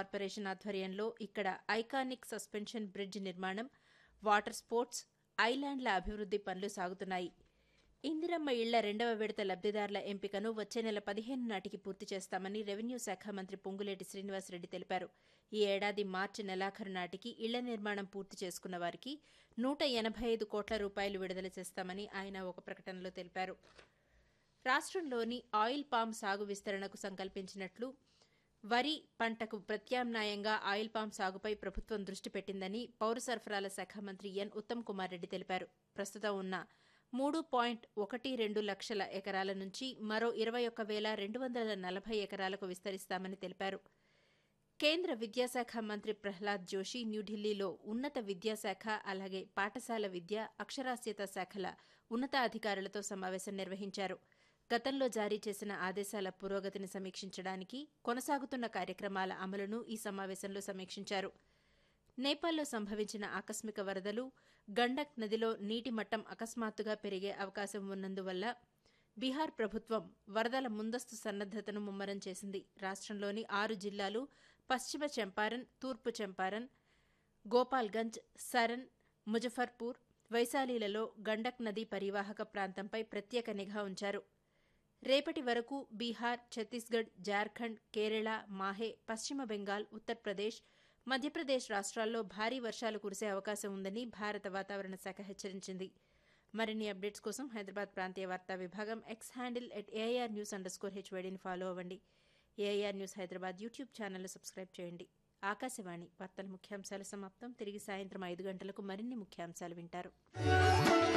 corporation ఆధ్వర్యంలో ఇక్కడ iconic suspension bridge నిర్మాణం వాటర్ స్పోర్ట్స్ ఐలాండ్ల అభివృద్ది పనులు సాగుతున్నాయి ఇందిరమ్మ ఇళ్ల రెండవ విడత లబ్దిదారుల ఎంపికను వచ్చే నెల పదిహేను నాటికి పూర్తి చేస్తామని రెవెన్యూ శాఖ మంత్రి పొంగులేటి శ్రీనివాసరెడ్డి తెలిపారు ఈ ఏడాది మార్చి నెలాఖరు నాటికి ఇళ్ల నిర్మాణం పూర్తి చేసుకున్న వారికి నూట ఎనభై ఐదు కోట్ల రూపాయలు విడుదల చేస్తామని ఆయన ఒక ప్రకటనలో తెలిపారు రాష్ట్రంలోని ఆయిల్ పామ్ సాగు విస్తరణకు సంకల్పించినట్లు వరి పంటకు ప్రత్యామ్నాయంగా ఆయిల్ పామ్ సాగుపై ప్రభుత్వం దృష్టి పెట్టిందని పౌర సరఫరాల శాఖ మంత్రి ఎన్ ఉత్తమ్ కుమార్ రెడ్డి తెలిపారు ప్రస్తుతం ఉన్న మూడు పాయింట్ ఒకటి రెండు లక్షల ఎకరాల నుంచి మరో ఇరవై ఒక్క వేల రెండు వందల నలభై ఎకరాలకు విస్తరిస్తామని తెలిపారు కేంద్ర విద్యాశాఖ మంత్రి ప్రహ్లాద్ జోషి న్యూఢిల్లీలో ఉన్నత విద్యాశాఖ అలాగే పాఠశాల విద్య అక్షరాస్యత శాఖల ఉన్నతాధికారులతో సమావేశం నిర్వహించారు గతంలో జారీ చేసిన ఆదేశాల పురోగతిని సమీక్షించడానికి కొనసాగుతున్న కార్యక్రమాల అమలును ఈ సమావేశంలో సమీక్షించారు నేపాల్లో సంభవించిన ఆకస్మిక వరదలు గండక్ నదిలో నీటి మట్టం అకస్మాత్తుగా పెరిగే అవకాశం ఉన్నందువల్ల బీహార్ ప్రభుత్వం వరదల ముందస్తు సన్నద్దతను ముమ్మరం చేసింది రాష్ట్రంలోని ఆరు జిల్లాలు పశ్చిమ చంపారన్ తూర్పు చంపారన్ గోపాల్గంజ్ సరన్ ముజఫర్పూర్ వైశాలీలలో గండక్ నదీ పరివాహక ప్రాంతంపై ప్రత్యేక నిఘా ఉంచారు రేపటి వరకు బీహార్ ఛత్తీస్గఢ్ జార్ఖండ్ కేరళ మాహే పశ్చిమ బెంగాల్ ఉత్తరప్రదేశ్ మధ్యప్రదేశ్ రాష్ట్రాల్లో భారీ వర్షాలు కురిసే అవకాశం ఉందని భారత వాతావరణ శాఖ హెచ్చరించింది మరిన్ని అప్డేట్స్ కోసం హైదరాబాద్ ప్రాంతీయ వార్తా విభాగం X handle at AIR news underscore హెచ్వైడీని ఫాలో అవ్వండి AIR news Hyderabad YouTube channel subscribe చేయండి ఆకాశవాణి వార్తల ముఖ్యాంశాలు సమాప్తం తిరిగి సాయంత్రం ఐదు గంటలకు మరిన్ని ముఖ్యాంశాలు వింటారు